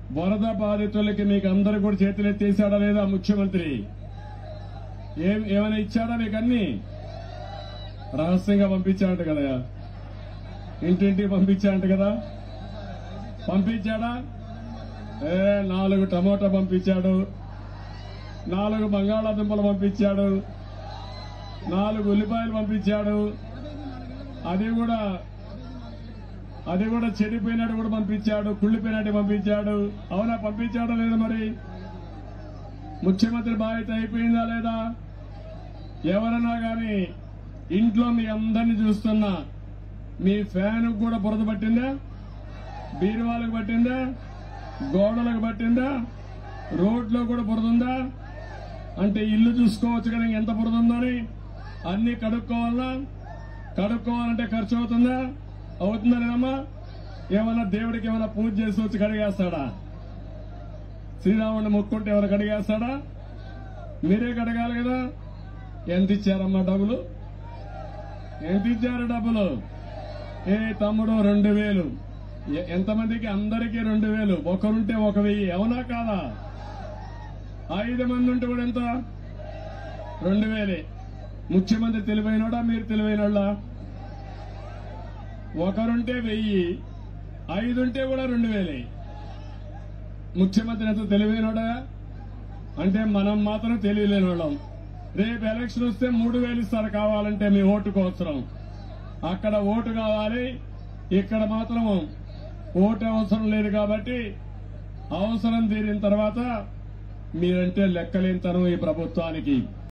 వరద బాధితులకి మీకు అందరు కూడా చేతులు ఎత్తేసాడా లేదా ముఖ్యమంత్రి ఏం ఏమైనా ఇచ్చాడా మీకు అన్ని రహస్యంగా పంపించాడంట కదా ఇంటింటికి పంపించాడంట కదా పంపించాడా ఏ నాలుగు టమోటా పంపించాడు నాలుగు బంగాళాదుంపలు పంపించాడు నాలుగు ఉల్లిపాయలు పంపించాడు అది కూడా అది కూడా చెడిపోయినట్టు కూడా పంపించాడు కుళ్ళిపోయినట్టు పంపించాడు అవునా పంపించాడా లేదా మరి ముఖ్యమంత్రి బాధ్యత అయిపోయిందా లేదా ఎవరన్నా గాని ఇంట్లో మీ అందరిని చూస్తున్నా మీ ఫ్యాన్ కూడా బురద పట్టిందా బీరువాలకు పట్టిందా గోడలకు పట్టిందా రోడ్లో కూడా బురద ఉందా అంటే ఇల్లు చూసుకోవచ్చు కానీ ఎంత బురద ఉందని అన్ని కడుక్కోవాలా కడుక్కోవాలంటే ఖర్చు అవుతుందా అవుతుందా లేదమ్మా ఏమన్నా దేవుడికి ఏమైనా పూజ చేసి వచ్చి కడిగేస్తాడా శ్రీరాముడిని మొక్కుంటే ఎవరు కడిగేస్తాడా మీరే కడగాలి కదా ఎంత ఇచ్చారమ్మా డబ్బులు ఎంత ఇచ్చారు డబ్బులు ఏ తమ్ముడు రెండు వేలు ఎ- ఎంతమందికి అందరికీ రెండు వేలు ఒకరుంటే ఒక వెయ్యి అవునా కాదా ఐదు మంది ఉంటే కూడా ఎంత రెండు వేలే ముఖ్యమంత్రి తెలివైనోడా మీరు తెలివైనోళ్ళ ఒకరుంటే వెయ్యి ఐదుంటే కూడా రెండు వేలే ముఖ్యమంత్రి ఎంత తెలివైనోడా అంటే మనం మాత్రం తెలియలేని వాళ్ళం రేపు ఎలక్షన్ వస్తే మూడు వేలు ఇస్తారు కావాలంటే మీ ఓటుకు అవసరం అక్కడ ఓటు కావాలి ఇక్కడ మాత్రం ఓటు అవసరం లేదు కాబట్టి అవసరం తీరిన తర్వాత మీరంటే లెక్కలేనితనం ఈ ప్రభుత్వానికి